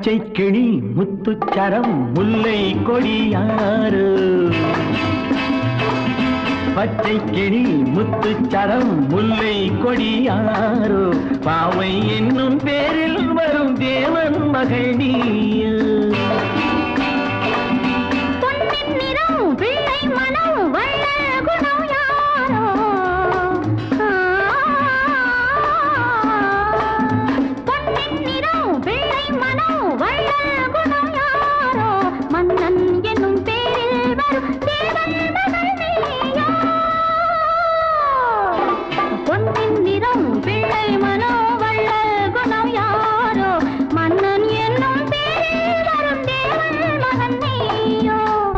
பச்சை கிளி முத்துச்சரம் முல்லை கொடியாறு பச்சை கிளி முத்துச்சரம் முல்லை கொடியாறு பாவை என்னும் பேரில் வரும் தேவன் மகள் நீயு பொன்னின் நிறம் பிள்ளை மனம் வள்ள குணம் யாரோ பொன்னின் நிறம் பிள்ளை மனம் வள்ள குணம் யாரோ மன்னன் என்னும் பேரில் வரும் தேவன் மகள் நீயோ பொன்னின் நிறம் பிள்ளை மனோ வள்ள குணம் யாரோ மன்னன் என்னும் பேரில் வரும் தேவன் மகன் நீயோ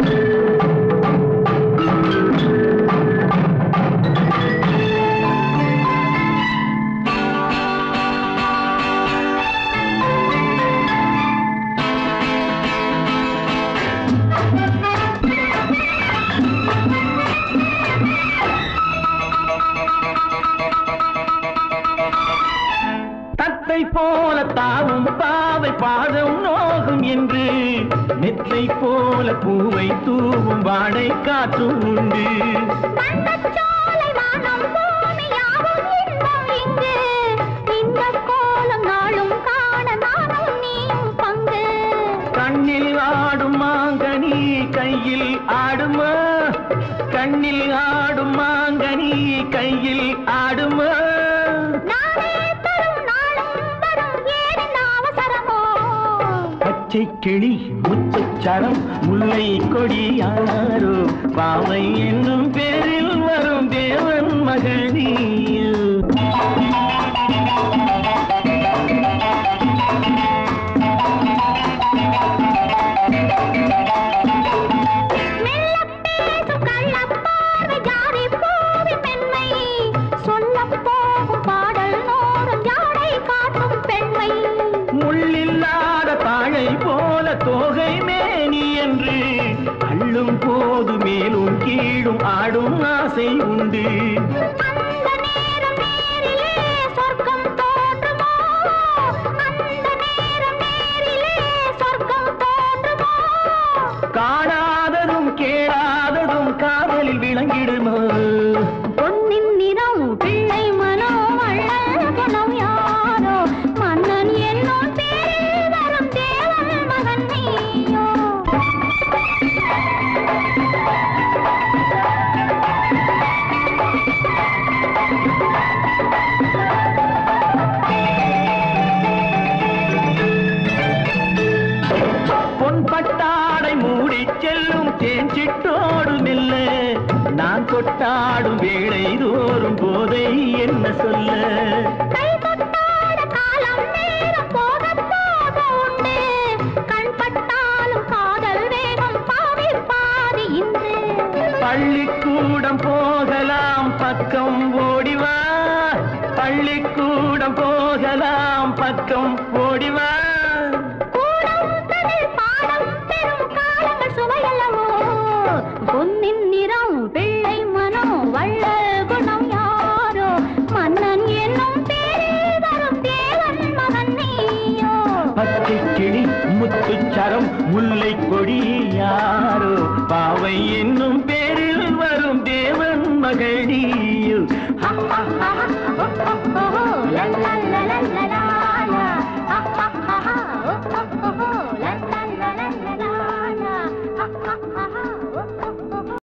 தத்தை போல தாவும் பாவை பாதம் நோகும் என்று மெத்தை போல பூவை தூவும் வாடை காற்றும் உண்டு வண்ணச்சோலை வானம் பூமி யாவும் இன்பம் இங்கு இன்பக் கோலம் நாளும் காண நானும் நீயும் பங்கு கண்ணில் ஆடும் மாங்கனி கையில் ஆடுமா கண்ணில் ஆடும் மாங்கனி கையில் ஆடுமா நானே தரும் நாளும் வரும் ஏன் அவசரமோ பச்சை கிளி முத்துச்சரம் முல்லை கொடியாரோ பாவை என்னும் பேரில் வரும் தேவன் மகள் நீயு. மெல்லப் பேசும் கள்ளப்பார்வை ஜாதி பூவின் மென்மை. சொல்லப் போகும் பாடல் நூறும் ஜாடை காட்டும் பெண்மை. முள்ளில்லாத தாழை போல தோகை மேனி என்று அள்ளும் போது மேலும் கீழும் ஆடும் ஆசை உண்டு அந்த நேரம் நேரிலே சொர்க்கம் தோன்றுமோ? அந்த நேரம் நேரிலே சொர்க்கம் தோன்றுமோ? காணாததும் கேளாததும் காதலில் விளங்கிடுமோ பொன்னின் நிறம் பிள்ளை மனோ வள்ளல் குணம் யாரோ மன்னன் என்னும் பேரில் வரும் தேவன் மகன் நீயோ பொன் பட்டாடை மூடி செல்லும் தேன் சிட்டோடு மெல்ல நான் கொட்டாடும் வேளை தோறும் போதை என்ன சொல்ல கை தொட்டாட காலம் நேரம் போக போக உண்டு கண் பட்டாலும் காதல் வேகம் பாவி பாதி இன்று பள்ளிக்கூடம் போகலாம் பக்கம் ஓடிவா பள்ளிக்கூடம் போகலாம் பக்கம் ஓடிவா கூடம் தனில் பாடம் பெறும் காலங்கள் சுவையல்லவோ பொன்னின் நிறம் பிள்ளை மனம் வள்ளல் குணம் யாரோ மன்னன் என்னும் பேரில் வரும் தேவன் மகன் நீயோ பச்சை கிளி முத்துச்சரம் முல்லை கொடி யாரோ பாவை என்னும் பேரில் வரும் தேவன் மகள் நீயு. ஹா, ஹா, ஹா.